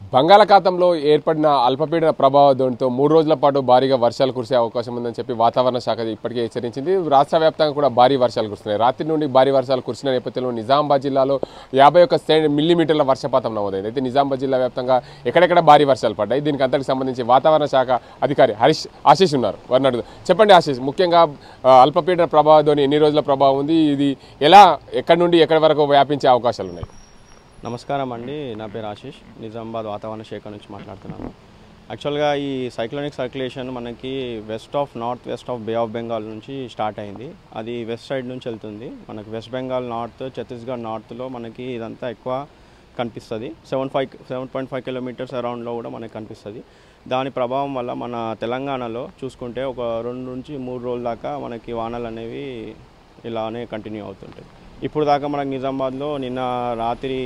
బంగాళాఖాతంలో ఏర్పడిన అల్పపీడన ప్రభావంతో మూడు రోజుల పాటు భారీగా వర్షాలు కురిసే అవకాశం ఉందని చెప్పి వాతావరణ శాఖ ఇప్పటికే హెచ్చరించింది రాష్ట్ర వ్యాప్తంగా కూడా భారీ వర్షాలు కురుస్తున్నాయి రాత్రి నుండి భారీ వర్షాలు కురిసిన నేపథ్యంలో నిజామాబాద్ జిల్లాలో యాభై ఒక్క మిల్లీమీటర్ల వర్షపాతం నమోదైంది అయితే నిజామాబాద్ జిల్లా వ్యాప్తంగా ఎక్కడెక్కడ భారీ వర్షాలు పడ్డాయి దీనికి అంతటికి సంబంధించి వాతావరణ శాఖ అధికారి హరీష్ ఆశీష్ ఉన్నారు వారిని అడుగుదాం చెప్పండి ఆశీష్ ముఖ్యంగా ఆ, అల్పపీడన ప్రభావంతో ఎన్ని రోజుల ప్రభావం ఉంది ఇది ఎలా ఎక్కడి నుండి ఎక్కడి వరకు వ్యాపించే అవకాశాలు ఉన్నాయి నమస్కారం అండి నా పేరు ఆశీష్ నిజామాబాద్ వాతావరణ శాఖ నుంచి మాట్లాడుతున్నాను యాక్చువల్గా ఈ సైక్లోనిక్ సర్క్యులేషన్ మనకి west of north west of Bay of Bengal నుంచి స్టార్ట్ అయింది అది వెస్ట్ సైడ్ నుంచి వెళ్తుంది మనకి వెస్ట్ బెంగాల్ నార్త్ ఛత్తీస్గఢ్ నార్త్లో మనకి ఇదంతా ఎక్కువ కనిపిస్తుంది seven five seven point five kilometres అరౌండ్లో కూడా మనకి కనిపిస్తుంది దాని ప్రభావం వల్ల మన తెలంగాణలో చూసుకుంటే ఒక రెండు నుంచి మూడు రోజుల దాకా మనకి వానలు అనేవి ఇలానే కంటిన్యూ అవుతుంటాయి ఇప్పుడు దాకా మనకు నిజామాబాద్లో నిన్న రాత్రి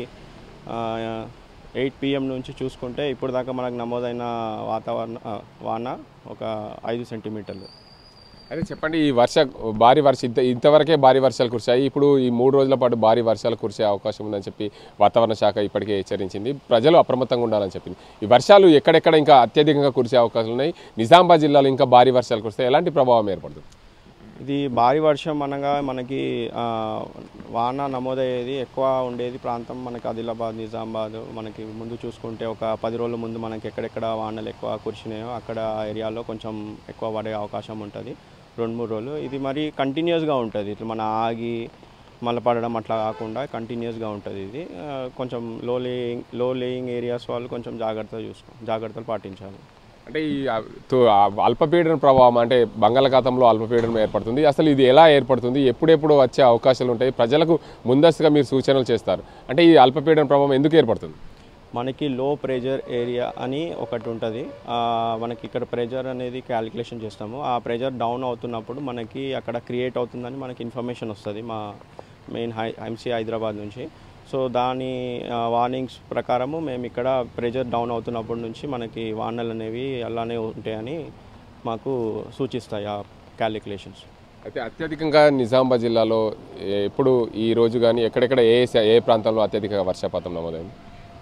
ఎయిట్ పిఎం నుంచి చూసుకుంటే ఇప్పుడు దాకా మనకు నమోదైన వాతావరణ ఆ, వాన ఒక ఐదు సెంటీమీటర్లు అదే చెప్పండి ఈ వర్ష భారీ వర్ష ఇంత ఇంతవరకే భారీ వర్షాలు కురిశాయి ఇప్పుడు ఈ మూడు రోజుల పాటు భారీ వర్షాలు కురిసే అవకాశం ఉందని చెప్పి వాతావరణ శాఖ ఇప్పటికే హెచ్చరించింది ప్రజలు అప్రమత్తంగా ఉండాలని చెప్పింది ఈ వర్షాలు ఎక్కడెక్కడ ఇంకా అత్యధికంగా కురిసే అవకాశాలు ఉన్నాయి నిజామాబాద్ జిల్లాలో ఇంకా భారీ వర్షాలు కురిస్తే ఎలాంటి ప్రభావం ఏర్పడుతుంది ఇది భారీ వర్షం అనగా మనకి ఆ, వాన నమోదయ్యేది ఎక్కువ ఉండేది ప్రాంతం మనకి ఆదిలాబాద్ నిజామాబాద్ మనకి ముందు చూసుకుంటే ఒక పది రోజుల ముందు మనకి ఎక్కడెక్కడ వానలు ఎక్కువ కురిసినాయో అక్కడ ఆ ఏరియాలో కొంచెం ఎక్కువ పడే అవకాశం ఉంటుంది రెండు మూడు రోజులు ఇది మరి కంటిన్యూస్గా ఉంటుంది ఇట్లా మన ఆగి మళ్ళీ పడడం అట్లా కాకుండా కంటిన్యూస్గా ఉంటుంది ఇది ఆ, కొంచెం లో లేయింగ్ లో లేయింగ్ ఏరియాస్ వాళ్ళు కొంచెం జాగ్రత్త చూసుకో జాగ్రత్తలు పాటించాలి అంటే ఈ ఆ, తో- ఆ అల్పపీడన ప్రభావం అంటే బంగాళాఖాతంలో అల్పపీడనం ఏర్పడుతుంది అసలు ఇది ఎలా ఏర్పడుతుంది ఎప్పుడెప్పుడు వచ్చే అవకాశాలు ఉంటాయి ప్రజలకు ముందస్తుగా మీరు సూచనలు చేస్తారు అంటే ఈ అల్పపీడన ప్రభావం ఎందుకు ఏర్పడుతుంది మనకి లో ప్రెజర్ ఏరియా అని ఒకటి ఉంటుంది మనకి ఇక్కడ ప్రెజర్ అనేది క్యాలిక్యులేషన్ చేస్తాము ఆ ప్రెజర్ డౌన్ అవుతున్నప్పుడు మనకి అక్కడ క్రియేట్ అవుతుందని మనకి ఇన్ఫర్మేషన్ వస్తుంది మా మెయిన్ హై ఎంసీ హైదరాబాద్ నుంచి సో దాని వార్నింగ్స్ ప్రకారము మేము ఇక్కడ ప్రెజర్ డౌన్ అవుతున్నప్పటి నుంచి మనకి వానలు అనేవి అలానే ఉంటాయని మాకు సూచిస్తాయి ఆ క్యాలిక్యులేషన్స్ అయితే అత్యధికంగా నిజామాబాద్ జిల్లాలో ఏ- ఎప్పుడు ఈ రోజు కానీ ఎక్కడెక్కడ ఏ స- ఏ ప్రాంతంలో అత్యధిక వర్షపాతం నమోదైంది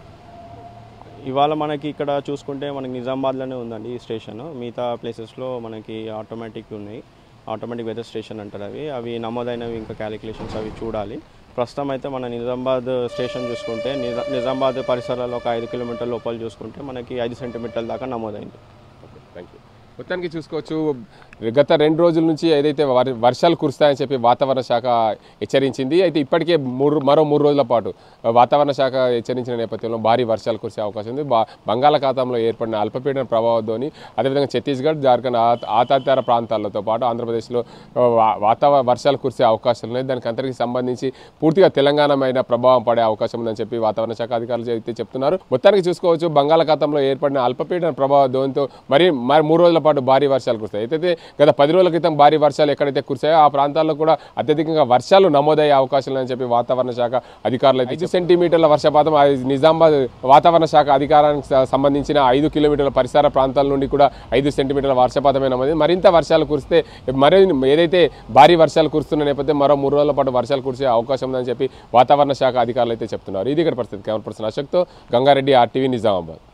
ఇవాళ మనకి ఇక్కడ చూసుకుంటే మనకి నిజామాబాద్లోనే ఉందండి ఈ స్టేషన్ మిగతా ప్లేసెస్లో మనకి ఆటోమేటిక్ ఉన్నాయి ఆటోమేటిక్ వెదర్ స్టేషన్ అంటారు అవి అవి నమోదైనవి ఇంకా క్యాలిక్యులేషన్స్ అవి చూడాలి ప్రస్తుతం అయితే మన నిజామాబాద్ స్టేషన్ చూసుకుంటే నిజా నిజామాబాద్ పరిసరాల్లో ఒక ఐదు కిలోమీటర్ల లోపల చూసుకుంటే మనకి ఐదు సెంటీమీటర్ల దాకా నమోదైంది థ్యాంక్ యూ మొత్తానికి చూసుకోవచ్చు గత రెండు రోజుల నుంచి ఏదైతే వర్- వర్షాలు కురుస్తాయని చెప్పి వాతావరణ శాఖ హెచ్చరించింది అయితే ఇప్పటికే మూడు మరో మూడు రోజుల పాటు వాతావరణ శాఖ హెచ్చరించిన నేపథ్యంలో భారీ వర్షాలు కురిసే అవకాశం ఉంది బా బంగాళాఖాతంలో ఏర్పడిన అల్పపీడన ప్రభావంతోని అదేవిధంగా ఛత్తీస్గఢ్ జార్ఖండ్ ఆ- ఆ తదితర ప్రాంతాలతో పాటు ఆంధ్రప్రదేశ్లో ఆ, వా- వాతావరణ వర్షాలు కురిసే అవకాశాలు ఉన్నాయి దానికి అందరికీ సంబంధించి పూర్తిగా తెలంగాణ మీద ప్రభావం పడే అవకాశం ఉందని చెప్పి వాతావరణ శాఖ అధికారులు అయితే చెప్తున్నారు మొత్తానికి చూసుకోవచ్చు బంగాళాఖాతంలో ఏర్పడిన అల్పపీడన ప్రభావంతో మరి మరి మూడు రోజుల పాటు భారీ వర్షాలు కురుస్తాయి అయితే గత పది రోజుల క్రితం భారీ వర్షాలు ఎక్కడైతే కురిసాయో ఆ ప్రాంతాల్లో కూడా అత్యధికంగా వర్షాలు నమోదయ్యే అవకాశాలు అని చెప్పి వాతావరణ శాఖ అధికారులు అయితే ఐదు సెంటీమీటర్ల వర్షపాతం ఆ నిజామాబాద్ వాతావరణ శాఖ అధికారానికి స- సంబంధించిన ఐదు కిలోమీటర్ల పరిసర ప్రాంతాల నుండి కూడా ఐదు సెంటీమీటర్ల వర్షపాతమే నమోదు మరింత వర్షాలు కురిస్తే మరి ఏదైతే భారీ వర్షాలు కురుస్తున్న నేపథ్యం మరో మూడు రోజుల పాటు వర్షాలు కురిసే అవకాశం ఉందని చెప్పి వాతావరణ శాఖ అధికారులు అయితే చెప్తున్నారు ఇది ఇక్కడ పరిస్థితి కెమెరా పర్సన్ అశోక్తో గంగారెడ్డి ఆర్టీవీ నిజామాబాద్